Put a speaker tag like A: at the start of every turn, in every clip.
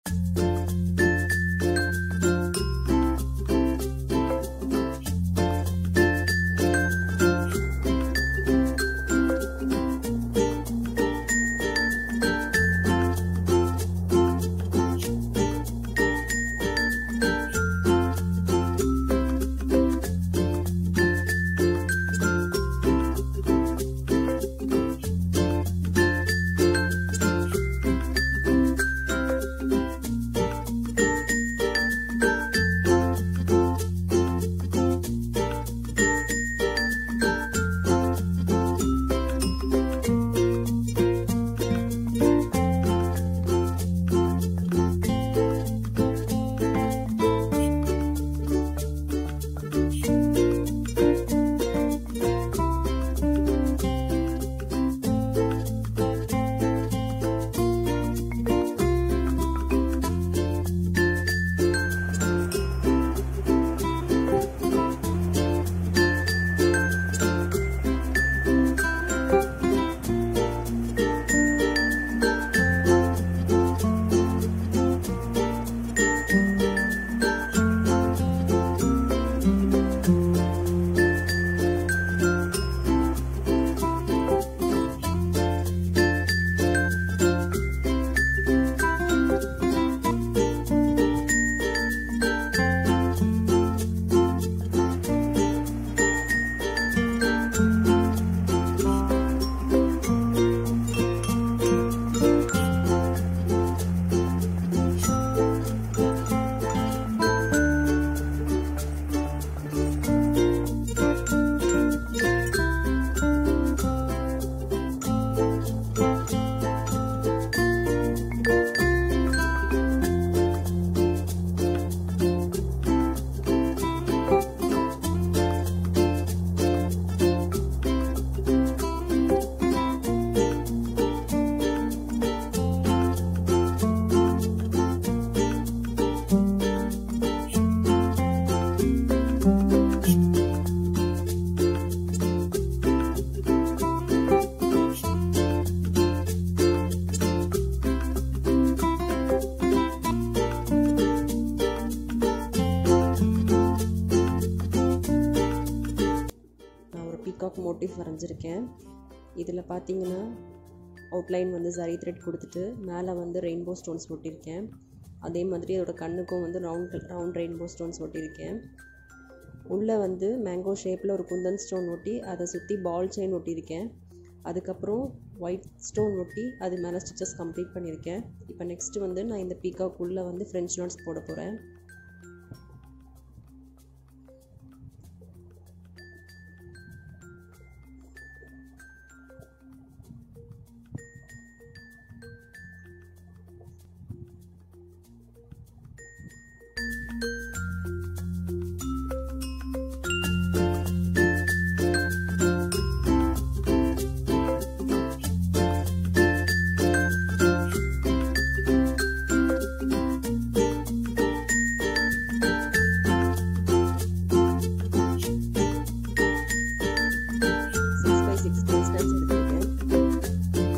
A: peacock motive வரைஞ்சிருக்கேன் இதில் பார்த்தீங்கன்னா அவுட்லைன் வந்து சரி த்ரெட் கொடுத்துட்டு மேலே வந்து ரெயின்போ ஸ்டோன்ஸ் ஒட்டியிருக்கேன் அதே மாதிரி அதோட கண்ணுக்கும் வந்து ரவுண்ட் ரவுண்ட் ரெயின்போ ஸ்டோன்ஸ் ஒட்டியிருக்கேன் உள்ளே வந்து மேங்கோ ஷேப்பில் ஒரு குந்தன் ஸ்டோன் ஒட்டி அதை சுற்றி பால் செயின் ஒட்டியிருக்கேன் அதுக்கப்புறம் ஒயிட் ஸ்டோன் ஒட்டி அது மேலே ஸ்டிச்சஸ் கம்ப்ளீட் பண்ணியிருக்கேன் இப்போ நெக்ஸ்ட்டு வந்து நான் இந்த பீகாக் உள்ளே வந்து ஃப்ரெஞ்ச் நாட்ஸ் போட போகிறேன் சிக்ஸ் பை சிக்ஸ் டிஸ்டன்ஸ் எடுத்திருக்கேன்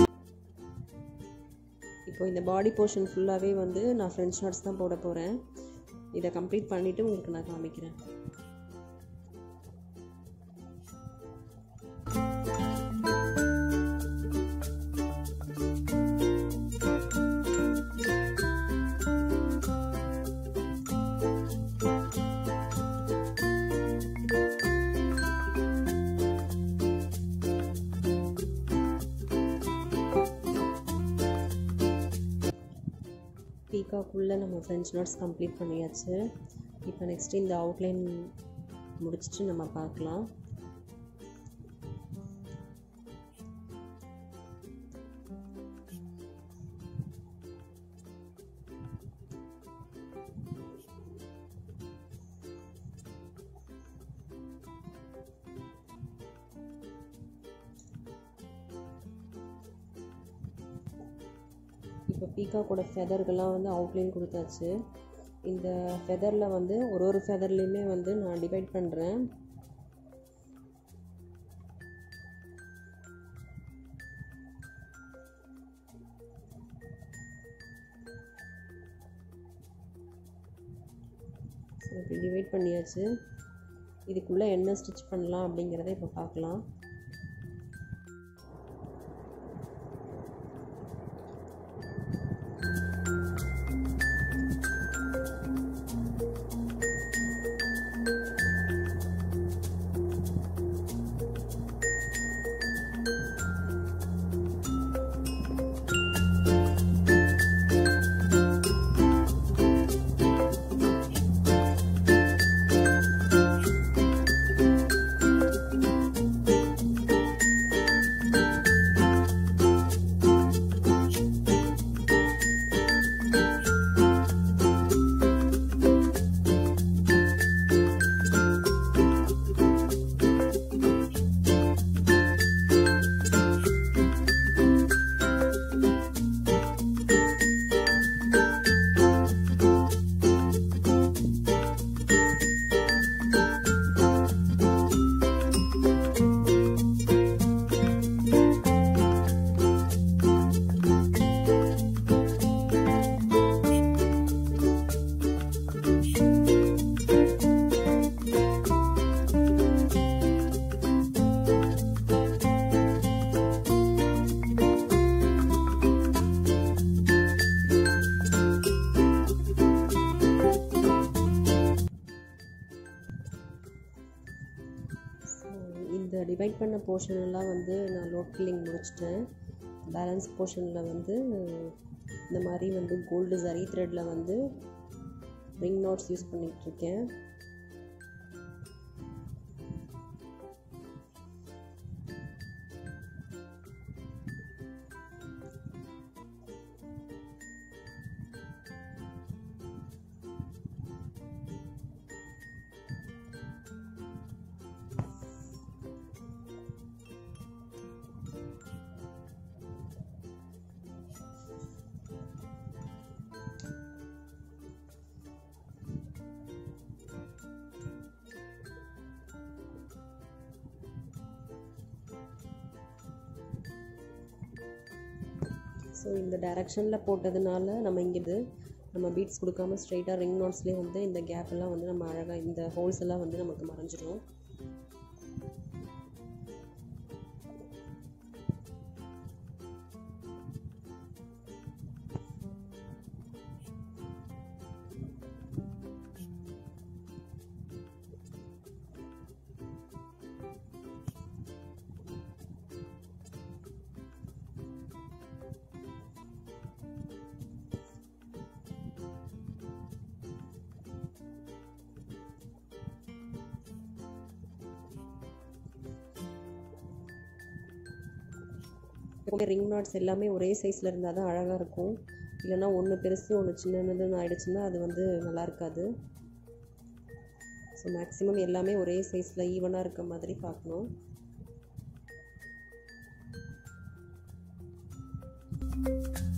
A: இப்போ இந்த பாடி போர்ஷன் ஃபுல்லாகவே வந்து நான் ஃப்ரெஞ்ச் நாட்ஸ் தான் போட போகிறேன் இதை கம்ப்ளீட் பண்ணிவிட்டு உங்களுக்கு நான் காமிக்கிறேன் பீக்காக்குள்ளே நம்ம ஃப்ரெஞ்ச் நோட்ஸ் கம்ப்ளீட் பண்ணியாச்சு இப்போ நெக்ஸ்ட்டு இந்த அவுட்லைன் முடிச்சுட்டு நம்ம பார்க்கலாம் இப்போ பீக்காக்கோட ஃபெதர்கள்லாம் வந்து அவுட்லைன் கொடுத்தாச்சு இந்த ஃபெதரில் வந்து ஒரு ஒரு ஃபெதர்லேயுமே வந்து நான் டிவைட் பண்ணுறேன் ஸோ இப்படி டிவைட் பண்ணியாச்சு இதுக்குள்ளே என்ன ஸ்டிச் பண்ணலாம் அப்படிங்கிறத இப்போ பார்க்கலாம் இந்த டிவைட் பண்ண போர்ஷன் எல்லாம் வந்து நான் லோட் ஃபில்லிங் முடிச்சிட்டேன் பேலன்ஸ் போர்ஷனில் வந்து இந்த மாதிரி வந்து கோல்டு ஜரி த்ரெட்டில் வந்து ரிங் நாட்ஸ் யூஸ் பண்ணிகிட்ருக்கேன் ஸோ இந்த டைரக்ஷனில் போட்டதுனால நம்ம இங்கே இது நம்ம பீட்ஸ் கொடுக்காம ஸ்ட்ரைட்டாக ரிங் நாட்ஸ்லேயே வந்து இந்த கேப் எல்லாம் வந்து நம்ம அழகாக இந்த ஹோல்ஸ் எல்லாம் வந்து நமக்கு மறைஞ்சிடும் எப்போவுமே ரிங் நாட்ஸ் எல்லாமே ஒரே சைஸில் இருந்தால் தான் அழகாக இருக்கும் இல்லைன்னா ஒன்று பெருசு ஒன்று சின்னதுன்னு ஆயிடுச்சுன்னா அது வந்து நல்லா இருக்காது ஸோ மேக்ஸிமம் எல்லாமே ஒரே சைஸில் ஈவனாக இருக்க மாதிரி பார்க்கணும்
B: thank you